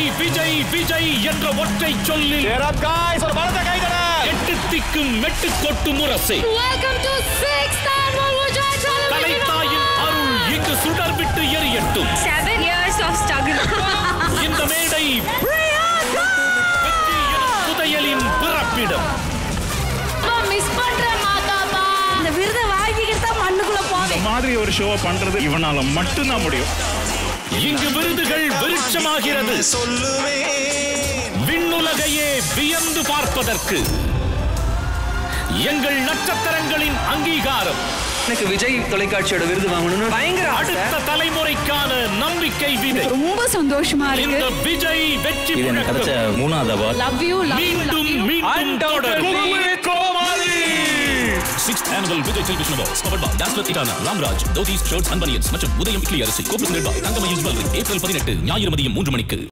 விஜய் விஜய் என்ற ஒற்றை சொல்லில் எட்டு திக்கும் மெட்டு கொட்டு முரசை Welcome to sixth annual Vijay Television கலைத்தாயின் அருள் இங்கு சுடர் விட்டு எரியட்டும் Seven years of struggle. இந்த மேடை வெற்றி எனும் புதையலின் பிறப்பிடம் மிஸ் பண்றேன் மாதாபா இந்த விருதை வாங்கிக்கிட்டு தான் மண்ணுக்குள்ள போவேன் மாதிரி ஒரு ஷோவை பண்றது இவனால மட்டும்தான் முடியும் இங்கு விருதுகள் விருட்சமாகிறது விண்ணுலகையே வியந்து பார்ப்பதற்கு எங்கள் நட்சத்திரங்களின் அங்கீகாரம் எனக்கு விஜய் தொலைக்காட்சியோட விருது வாங்கணும்னு பயங்கர ஆசை அடுத்த தலைமுறைக்கான நம்பிக்கை விதை ரொம்ப சந்தோஷமா இந்த விஜய் வெற்றி இது எனக்கு கிடைச்ச முழக்கம் மூணாவது award love you love you மீண்டும் மீண்டும் தொடரும் sixth annual Vijay television awards powered by Dazzler இட்டானா Ramraj dhotis shirts and banians மற்றும் உதயம் இட்லி அரிசி கோபுரம் நிர்வாய் தங்கமயில் ஜுவல்லரி ஏப்ரல் பதினெட்டு ஞாயிறு மதியம் மூன்று மணிக்கு